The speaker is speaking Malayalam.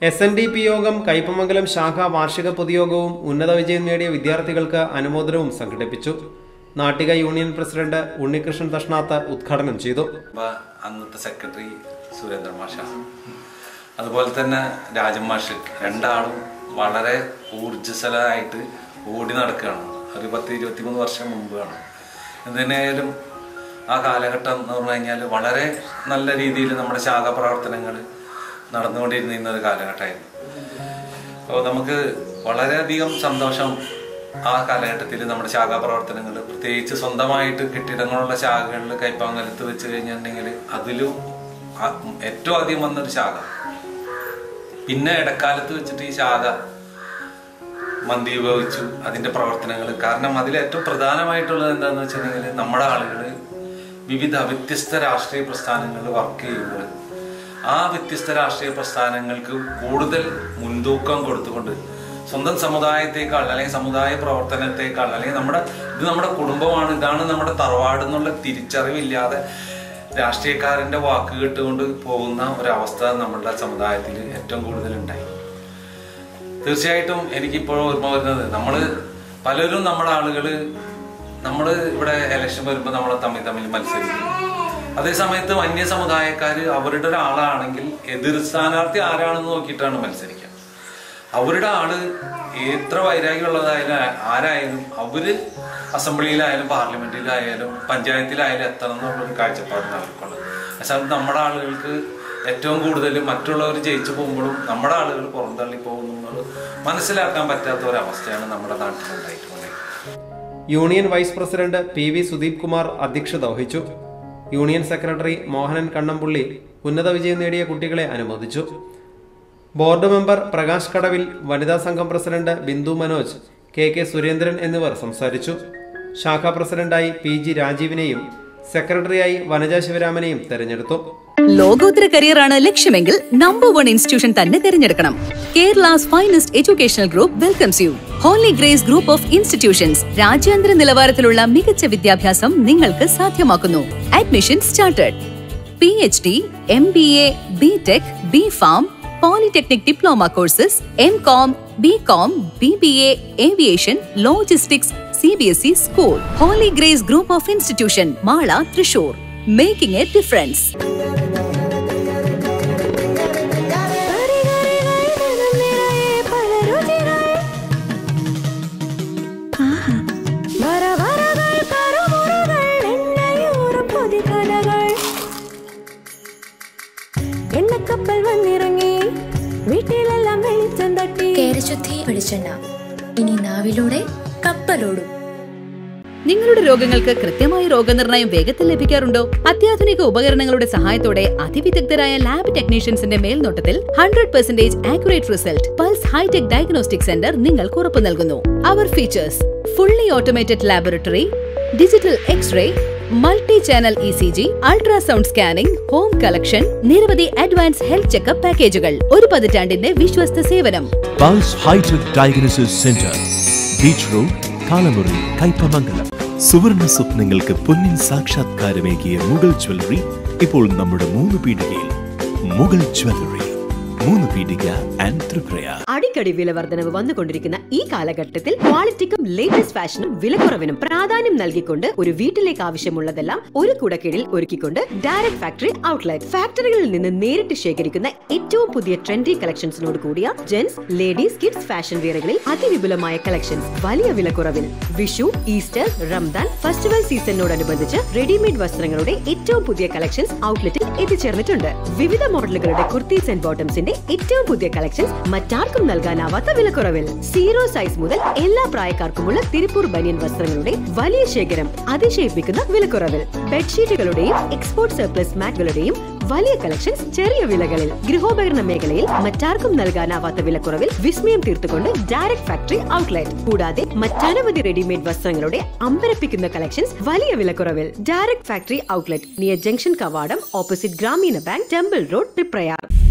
എസ് എൻ ഡി പി യോഗം കയ്പമംഗലം ശാഖ വാർഷിക പൊതുയോഗവും ഉന്നത വിജയം നേടിയ വിദ്യാർത്ഥികൾക്ക് അനുമോദനവും സംഘടിപ്പിച്ചു നാട്ടിക യൂണിയൻ പ്രസിഡന്റ് ഉണ്ണികൃഷ്ണൻ തഷ്ണാത്ത് ഉദ്ഘാടനം ചെയ്തു അപ്പൊ അന്നത്തെ സെക്രട്ടറി സുരേന്ദ്രൻ മാഷ അതുപോലെ തന്നെ രാജൻ മാഷ് രണ്ടാളും വളരെ ഊർജ്ജസ്വലമായിട്ട് ഓടി നടക്കുകയാണ് ഒരു പത്ത് ഇരുപത്തിമൂന്ന് വർഷം മുമ്പാണ് എന്തിനായാലും ആ കാലഘട്ടം എന്ന് പറഞ്ഞു കഴിഞ്ഞാൽ വളരെ നല്ല രീതിയിൽ നമ്മുടെ ശാഖാ പ്രവർത്തനങ്ങൾ നടന്നുകൊണ്ടിരുന്ന ഒരു കാലഘട്ടമായിരുന്നു അപ്പോൾ നമുക്ക് വളരെയധികം സന്തോഷം ആ കാലഘട്ടത്തിൽ നമ്മുടെ ശാഖാ പ്രവർത്തനങ്ങൾ പ്രത്യേകിച്ച് സ്വന്തമായിട്ട് കെട്ടിടങ്ങളുള്ള ശാഖകളിൽ കൈപ്പാങ്കലത്ത് വെച്ച് കഴിഞ്ഞിട്ടുണ്ടെങ്കിൽ അതിലും ആ- ഏറ്റവും ആദ്യം വന്നൊരു ശാഖ പിന്നെ ഇടക്കാലത്ത് വെച്ചിട്ട് ഈ ശാഖ മന്ദീഭവിച്ചു അതിന്റെ പ്രവർത്തനങ്ങൾ കാരണം അതിൽ ഏറ്റവും പ്രധാനമായിട്ടുള്ളത് എന്താണെന്ന് വെച്ചിട്ടുണ്ടെങ്കിൽ നമ്മുടെ ആളുകൾ വിവിധ വ്യത്യസ്ത രാഷ്ട്രീയ പ്രസ്ഥാനങ്ങളിൽ വർക്ക് ചെയ്യുമ്പോൾ ആ വ്യത്യസ്ത രാഷ്ട്രീയ പ്രസ്ഥാനങ്ങൾക്ക് കൂടുതൽ മുൻതൂക്കം കൊടുത്തുകൊണ്ട് സ്വന്തം സമുദായത്തെക്കാൾ അല്ലെങ്കിൽ സമുദായ പ്രവർത്തനത്തെക്കാൾ അല്ലെങ്കിൽ നമ്മുടെ ഇത് നമ്മുടെ കുടുംബമാണ് ഇതാണ് നമ്മുടെ തറവാട് എന്നുള്ള തിരിച്ചറിവില്ലാതെ രാഷ്ട്രീയക്കാരന്റെ വാക്ക് കേട്ടുകൊണ്ട് പോകുന്ന ഒരവസ്ഥ നമ്മളുടെ സമുദായത്തിൽ ഏറ്റവും കൂടുതൽ ഉണ്ടായി തീർച്ചയായിട്ടും എനിക്കിപ്പോഴും ഓർമ്മ വരുന്നത് നമ്മൾ പലരും നമ്മുടെ ആളുകൾ നമ്മൾ ഇവിടെ ഇലക്ഷൻ വരുമ്പോൾ നമ്മൾ തമ്മിൽ തമ്മിൽ മത്സരിക്കും അതേ സമയത്ത് അന്യ സമുദായക്കാർ അവരുടെ ഒരാളാണെങ്കിൽ എതിർ സ്ഥാനാർത്ഥി ആരാണെന്ന് നോക്കിയിട്ടാണ് മത്സരിക്കുക അവരുടെ ആള് എത്ര വൈരാഗ്യമുള്ളതായാലും ആരായാലും അവര് അസംബ്ലിയിലായാലും പാർലമെന്റിലായാലും പഞ്ചായത്തിലായാലും എത്തണം എന്നുള്ളൊരു കാഴ്ചപ്പാടാണ് അവർക്കുള്ളത് പക്ഷെ നമ്മുടെ ആളുകൾക്ക് ഏറ്റവും കൂടുതൽ മറ്റുള്ളവർ ജയിച്ചു പോകുമ്പോഴും നമ്മുടെ ആളുകൾ പുറന്തള്ളി പോകുന്നത് മനസ്സിലാക്കാൻ പറ്റാത്ത ഒരവസ്ഥയാണ് നമ്മുടെ നാട്ടിലുണ്ടായിട്ടുള്ളത് union vice president P V Sudeep Kumar അധ്യക്ഷത വഹിച്ചു യൂണിയൻ സെക്രട്ടറി മോഹനൻ കണ്ണമ്പുള്ളി ഉന്നത വിജയം നേടിയ കുട്ടികളെ അനുമോദിച്ചു ബോർഡ് മെമ്പർ പ്രകാശ് കടവിൽ വനിതാ സംഘം president Bindu Manoj K K Surendran എന്നിവർ സംസാരിച്ചു ശാഖാ പ്രസിഡന്റായി പി ജി രാജീവിനെയും സെക്രട്ടറിയായി വനജ ശിവരാമനെയും തെരഞ്ഞെടുത്തു ലോകോത്തര കരിയറാണ് ലക്ഷ്യമെങ്കിൽ നമ്പർ വൺ ഇൻസ്റ്റിറ്റ്യൂഷൻ തന്നെ തിരഞ്ഞെടുക്കണം Kerala's finest educational group welcomes you Holy Grace group of institutions രാജ്യാന്തര നിലവാരത്തിലുള്ള മികച്ച വിദ്യാഭ്യാസം നിങ്ങൾക്ക് സാധ്യമാക്കുന്നു admission started P H D M B A B tech B pharm polytechnic diploma courses M com B com B B A aviation logistics C B S E school Holy Grace group of institution Mala Thrissur making a difference എണ്ണക്കപ്പൽ വന്നിറങ്ങി വീട്ടിലെല്ലാം വെളിച്ചം തട്ടി കേരശുദ്ധി വെളിച്ചെണ്ണ ഇനി നാവിലൂടെ കപ്പലോടും നിങ്ങളുടെ രോഗങ്ങൾക്ക് കൃത്യമായ രോഗനിർണയം വേഗത്തിൽ ലഭിക്കാറുണ്ടോ അത്യാധുനിക ഉപകരണങ്ങളുടെ സഹായത്തോടെ അതിവിദഗ്ധരായ ലാബ് ടെക്നീഷ്യൻസിന്റെ മേൽനോട്ടത്തിൽ hundred percentage accurate result Pulse hitech diagnostic centre നിങ്ങൾക്ക് ഉറപ്പു നൽകുന്നു our features fully automated laboratory digital x ray multi channel E C G ultrasound scanning home collection നിരവധി അഡ്വാൻസ് ഹെൽത്ത് ചെക്കപ്പ് പാക്കേജുകൾ ഒരു പതിറ്റാണ്ടിന്റെ വിശ്വസ്ത സേവനം Pulse hitech diagnosis centre beach road Kalamuri Kaipamangalam സുവർണ സ്വപ്നങ്ങൾക്ക് പൊന്നിൻ സാക്ഷാത്കാരമേകിയ മുഗൾ ജ്വല്ലറി ഇപ്പോൾ നമ്മുടെ മൂന്ന് പീടികയിൽ മുഗൾ ജ്വല്ലറി മൂന്ന് പീടിക ആൻഡ് ത്രിപ്രയാർ അടിക്കടി വില വർധനവ് വന്നുകൊണ്ടിരിക്കുന്ന ഈ കാലഘട്ടത്തിൽ ക്വാളിറ്റിക്കും ലേറ്റസ്റ്റ് ഫാഷനും വിലക്കുറവിനും പ്രാധാന്യം നൽകിക്കൊണ്ട് ഒരു വീട്ടിലേക്ക് ആവശ്യമുള്ളതെല്ലാം ഒരു കുടക്കീഴിൽ ഒരുക്കിക്കൊണ്ട് ഡയറക്ട് ഫാക്ടറി ഔട്ട്ലെറ്റ് ഫാക്ടറികളിൽ നിന്ന് നേരിട്ട് ശേഖരിക്കുന്ന ഏറ്റവും പുതിയ ട്രെൻഡി കളക്ഷൻസിനോട് കൂടിയ ജെന്റ്സ് ലേഡീസ് കിഡ്സ് ഫാഷൻ വെയറുകളിൽ അതിവിപുലമായ കളക്ഷൻസ് വലിയ വിലക്കുറവിൽ വിഷു ഈസ്റ്റർ റംദാൻ ഫെസ്റ്റിവൽ സീസണിനോടനുബന്ധിച്ച് റെഡിമെയ്ഡ് വസ്ത്രങ്ങളുടെ ഏറ്റവും പുതിയ കളക്ഷൻസ് ഔട്ട്ലെറ്റിൽ എത്തിച്ചേർന്നിട്ടുണ്ട് വിവിധ മോഡലുകളുടെ കുർത്തീസ് ആൻഡ് ബോട്ടംസിന്റെ ഏറ്റവും പുതിയ കളക്ഷൻസ് മറ്റാർക്കും നൽകാനാവാത്ത വിലക്കുറവിൽ സീറോ സൈസ് മുതൽ എല്ലാ പ്രായക്കാർക്കുമുള്ള തിരുപ്പൂർ ബനിയൻ വസ്ത്രങ്ങളുടെ വലിയ ശേഖരം അതിശയിപ്പിക്കുന്ന വിലക്കുറവിൽ ബെഡ്ഷീറ്റുകളുടെയും എക്സ്പോർട്ട് സർപ്ലസ് മാറ്റുകളുടെയും വലിയ കളക്ഷൻസ് ചെറിയ വിലകളിൽ ഗൃഹോപകരണ മേഖലയിൽ മറ്റാർക്കും നൽകാനാവാത്ത വിലക്കുറവിൽ വിസ്മയം തീർത്തുകൊണ്ട് ഡയറക്ട് ഫാക്ടറി ഔട്ട്ലെറ്റ് കൂടാതെ മറ്റനവധി റെഡിമെയ്ഡ് വസ്ത്രങ്ങളുടെ അമ്പരപ്പിക്കുന്ന കളക്ഷൻസ് വലിയ വിലക്കുറവിൽ direct factory outlet near junction കവാടം opposite Grameena bank temple road Triprayar